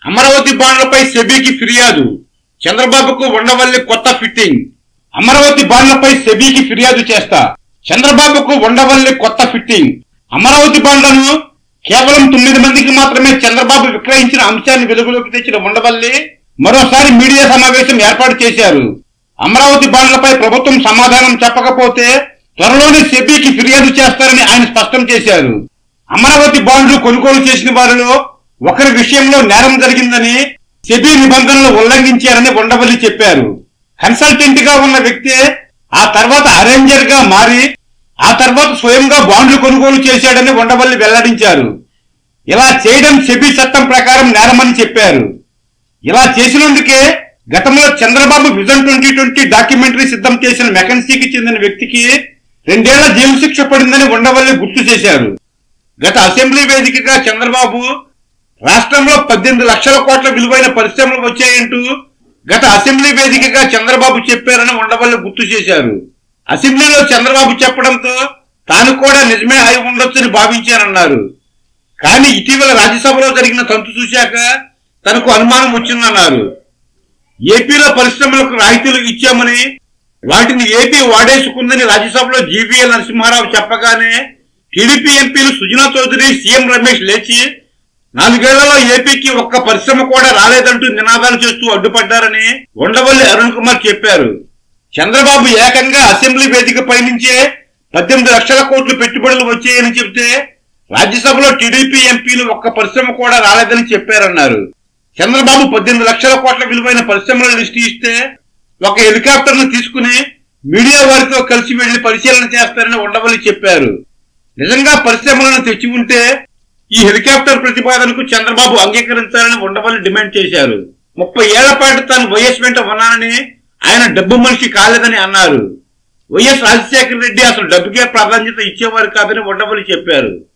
అమరావతి బాండ్లపై సెబీకి ఫిర్యాదు చంద్రబాబుకు ఉండవల్లి కొత్త ఫిట్టింగ్ అమరావతి బాండ్లపై సెబీకి ఫిర్యాదు చేస్తా చంద్రబాబుకు ఉండవల్లి కొత్త ఫిట్టింగ్ అమరావతి బాండ్లను కేవలం తొమ్మిది మందికి మాత్రమే చంద్రబాబు విక్రయించిన అంశాన్ని వెలుగులోకి తెచ్చిన ఉండవల్లి మరోసారి మీడియా సమావేశం ఏర్పాటు చేశారు అమరావతి బాండ్లపై ప్రభుత్వం సమాధానం చెప్పకపోతే త్వరలోనే సెబీకి ఫిర్యాదు చేస్తారని ఆయన స్పష్టం చేశారు అమరావతి బాండ్లు కొనుగోలు చేసిన వారిలో ఒకరి విషయంలో నేరం జరిగిందని సెబీ నిబంధనలు ఉల్లంఘించారని ఉండవల్లి చెప్పారు కన్సల్టెంట్ గా ఉన్న వ్యక్తే ఆ తర్వాత అరేంజర్ గా మారి ఆ తర్వాత స్వయంగా బాండ్లు కొనుగోలు చేశాడని ఉండవల్లి వెల్లడించారు ఇలా చేయడం సెబీ చట్టం ప్రకారం నేరమని చెప్పారు ఇలా చేసినందుకే గతంలో Chandrababu vision twenty twenty documentary సిద్ధం చేసిన మెకన్సీకి చెందిన వ్యక్తికి రెండేళ్ల జైలు శిక్ష పడిందని ఉండవల్లి గుర్తు చేశారు గత అసెంబ్లీ వేదికగా చంద్రబాబు రాష్ట్రంలో పద్దెనిమిది లక్షల కోట్ల విలువైన పరిశ్రమలు వచ్చాయంటూ గత అసెంబ్లీ వేదికగా చంద్రబాబు చెప్పారని ఉండవల్లి గుర్తు చేశారు అసెంబ్లీలో చంద్రబాబు చెప్పడంతో తాను కూడా నిజమే అయి ఉండొచ్చని భావించానన్నారు కానీ ఇటీవల రాజ్యసభలో జరిగిన తంతు చూశాక తనకు అనుమానం వచ్చిందన్నారు ఏపీలో పరిశ్రమలకు రాయితీలు ఇచ్చామని వాటిని ఏపీ వాడేసుకుందని రాజ్యసభలో జీవీఎల్ నరసింహారావు చెప్పగానే టీడీపీ ఎంపీలు సుజనా చౌదరి సీఎం రమేష్ లేచి నాలుగేళ్లలో ఏపీకి ఒక్క పరిశ్రమ కూడా రాలేదంటూ నినాదాలు చేస్తూ అడ్డుపడ్డారని ఉండవల్లి అరుణ్ కుమార్ చెప్పారు చంద్రబాబు ఏకంగా అసెంబ్లీ వేదికపై నుంచే పద్దెనిమిది లక్షల కోట్లు పెట్టుబడులు వచ్చాయని చెబితే రాజ్యసభలో టీడీపీ ఎంపీలు ఒక్క పరిశ్రమ కూడా రాలేదని చెప్పారన్నారు చంద్రబాబు పద్దెనిమిది లక్షల కోట్ల విలువైన పరిశ్రమల లిస్టు ఇస్తే ఒక హెలికాప్టర్ ను తీసుకుని మీడియా వారితో కలిసి వెళ్లి పరిశీలన చేస్తారని ఉండవల్లి చెప్పారు నిజంగా పరిశ్రమలను తెచ్చి ఉంటే ఈ హెలికాప్టర్ ప్రతిపాదనకు చంద్రబాబు అంగీకరించాలని ఉండవల్లి డిమాండ్ చేశారు ముప్పై ఏళ్ల పాటు తాను వైఎస్ వెంట ఉన్నానని ఆయన డబ్బు మనిషి కాలేదని అన్నారు వైఎస్ రాజశేఖర రెడ్డి అసలు డబ్బుకే ప్రాధాన్యత ఇచ్చేవారు కాదని ఉండవల్లి చెప్పారు